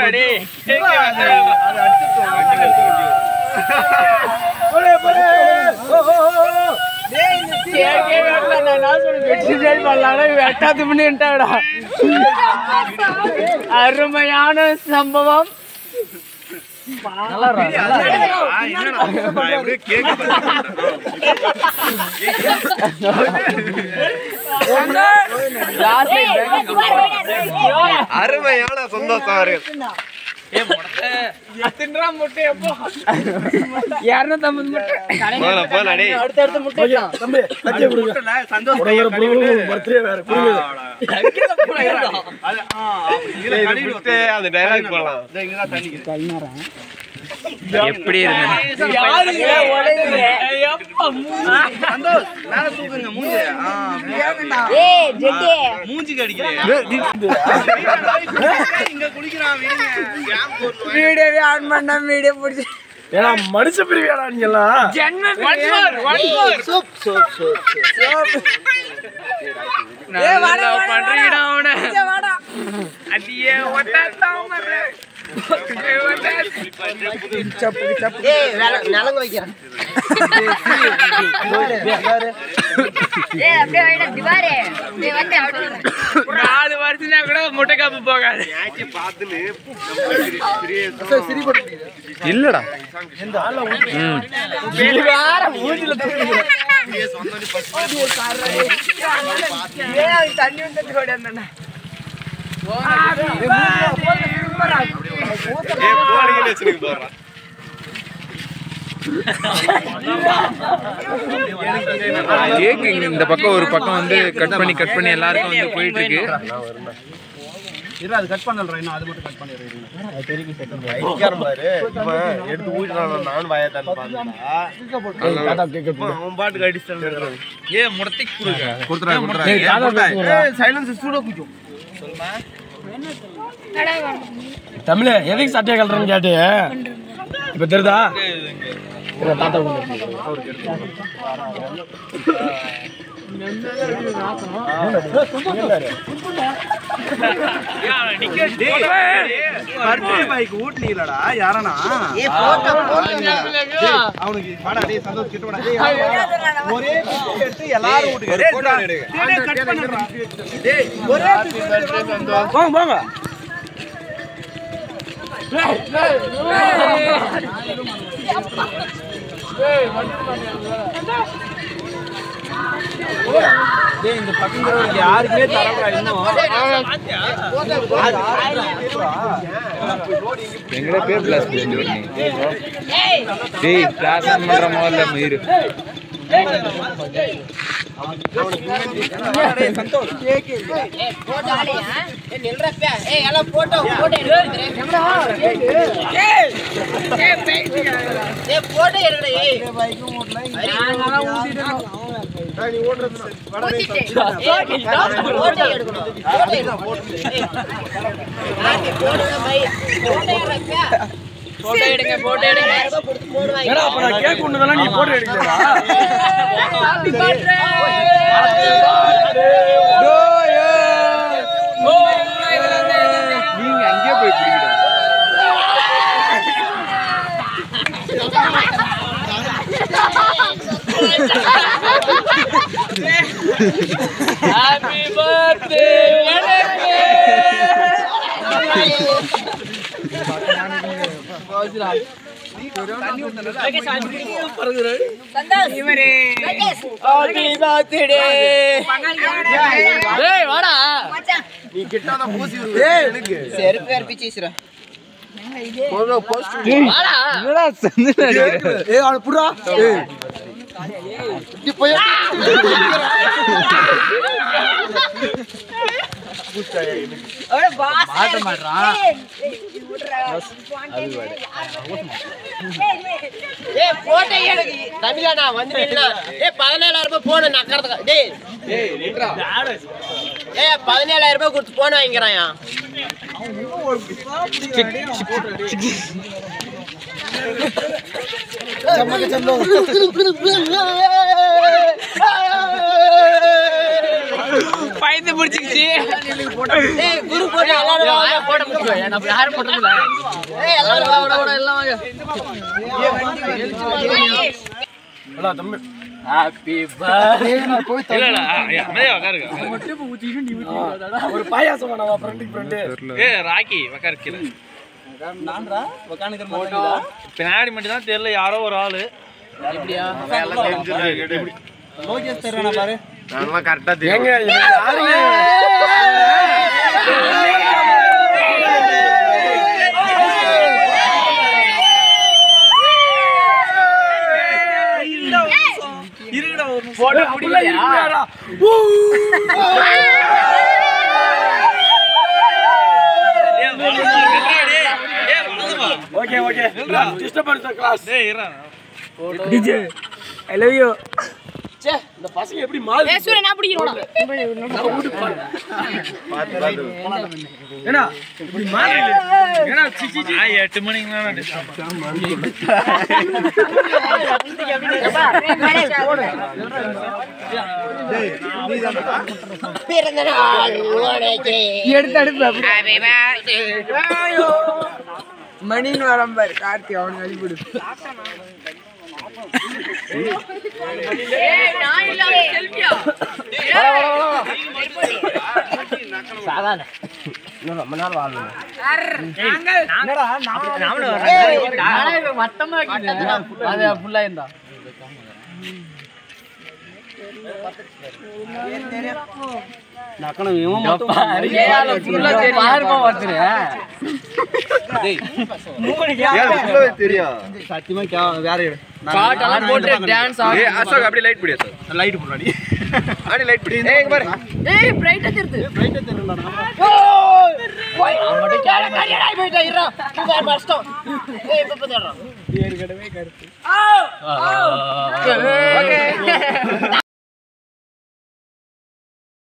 வெட்டாது பண்ணிட்டாடா அருமையான சம்பவம் அருமையான சந்தோஷம் இருக்கு தின்றா முட்டை எப்போ இரநூத்தம்பது முட்டை போல போல டேய் அடுத்த அடுத்த முட்டை தம்பி கட்சியை கொடுங்க ஒரு ஒரு புழுவும் பர்த்டே வேற கொடுங்க இது விட்டு அந்த டைலாக் போலாம் எப்படி இருந்தது ஏய் ஜெட்டி வீடியோவே ஆன் பண்ண வீடியோ பிடிச்சி ஏன்னா மனுஷ பிரிவியாடா நீங்க எல்லாம் நல்லா பண்றீங்கடா அவனை அடியே ஒட்டாத்தான் மர்ற. ஏய் அப்படியே வைடா திவாரே நீ வந்து அப்படியே நாலு வருஷம்னா கூட முட்டை காப்பு போகாது இல்லடா தண்ணி வந்து ஓடியாந்தா ஏ போறீங்கன்னு வச்சுருக்கு போறேன் கேக்கு இந்த பக்கம் ஒரு பக்கம் வந்து கட் பண்ணி கட் பண்ணி எல்லாருக்கும் வந்து போயிட்டு இருக்கு எடுத்து ஊட்டினான் நானும் வாயத்தான் அவன் பாட்டுக்கு அடிச்சுட்டு ஏ முடத்தி கொடுங்க சைலன்ஸ் சூட குடிக்கும் தமிழ் எதுக்கு சட்டையை கலட்டுறேன்னு கேட்டு இப்ப தெரியுதா இல்ல, தாத்தா கொண்டு பர்த்டே பாய்க்கு ஊட்டினீங்களடா யாரனா அவனுக்கு வாடா டேய் சந்தோஷ் கிட்ட வாடா டேய் ஒரே picture எடுத்து எல்லாரும் ஊட்டுங்க டேய் போடா டேய் கட் பண்ணுடா டேய் ஒரே picture எடுத்து போங்க போங்க யாருக்குமே தரக்கூடாது இன்னும் எங்கட பேர் பிளாஸ் டேய் கிளாஸ் பண்ற முதல்ல மயிரு போட்டோ ஆடியா ஏய் நில்றப்ப ஏய் எல்லாம் போட்டோ போட்டோ எடுக்கிறேன் ஏய் போட்டோ எடுக்கடா ஏய் ஊத்திட்டு. போட்டோ எடுக்கணும் போட்டோ எடுக்கணும் ஏய். நாட்டி போடுங்க பை. போட்டோ எடுக்கிறப்ப. போட்டோ எடுங்க போட்டோ எடுங்க ஆயிரம் ரூபாய் கொடுத்து போடுவாங்க. ஏடா அப்ப நான் கேக் ஒண்ணுதெல்லாம் நீ போட்டோ எடுக்கலையா ஹாப்பி பர்த்டே நீங்க அங்கேயே போய் பிடிக்கடா ஹாப்பி பர்த்டே எனக்கு சந்தோஷ். இவரே லோகேஷ். ஹாப்பி பர்த்டே டேய் வாடா மச்சான். நீ கிட்டாத பூசி விடு எனக்கு செருப்பு வேற பிச்சிச்சுடா வாடா என்னடா சந்தன அடிக்கிற ஏய் அவன புடா ஏய் அவன பாஸ் மாட்ட மாட்றான் ஏய் போட்டோ எடுக்கு தமிழனா வந்து நின்னா ஏய் 17000 ரூபாய் போன் நக்கறதுக்கு டேய் ஏய் 17000 ரூபாய் கொடுத்து போன் வாங்கிக்கறாயா பயந்து பிடிச்சிக்கிச்சு ஏய் குரு போட்டு எல்லாரும் வாங்க, போட முடியும் நம்ம யாரும் போட்டதில்ல ஏய் எல்லாரும் வாங்க, வாங்க, வாங்க, எல்லாம் வாங்க ஒரு பாயாசம் வேணாமா ஃப்ரெண்டுக்கு ஃப்ரெண்டு ராக்கி உக்கார் கீழே பின்னாடி மட்டும் தான் தெரியல யாரோ ஒரு ஆளு ஏங்க இது யாருங்க போடு, அப்படிலாம் இருக்கிறாரா? ஊ. Okay okay disturbance class DJ I love you ச்சே இந்த பசங்க எப்படி மால் சூரிய நான் பிடிக்கிறோம் ஏன்னா இப்படி மால் ஏன்னா சி சி சி நான் எட்டு மணிக்கு மேல பிறந்த நாள் உனக்கு எடுத்து அடுப்பு மணின்னு வரம்பாரு கார்த்தி அவனுக்கு அனுப்பிடு நான் இல்லாம செல்ஃபியா பாட்டெல்லாம் போட்டு டான்ஸ் ஏய் அசோக் அப்படியே லைட் பிடி அசோக் லைட் போடாடி அப்படியே லைட் பிடி ஏய் இங்க பாரு ஏய் பிரைட்டா தெரியுது மட்டும் கேள கரியடா போயிட்டா இருடா நீ வேற கஷ்டம் ஏய் இப்ப பதறோம் ஓகே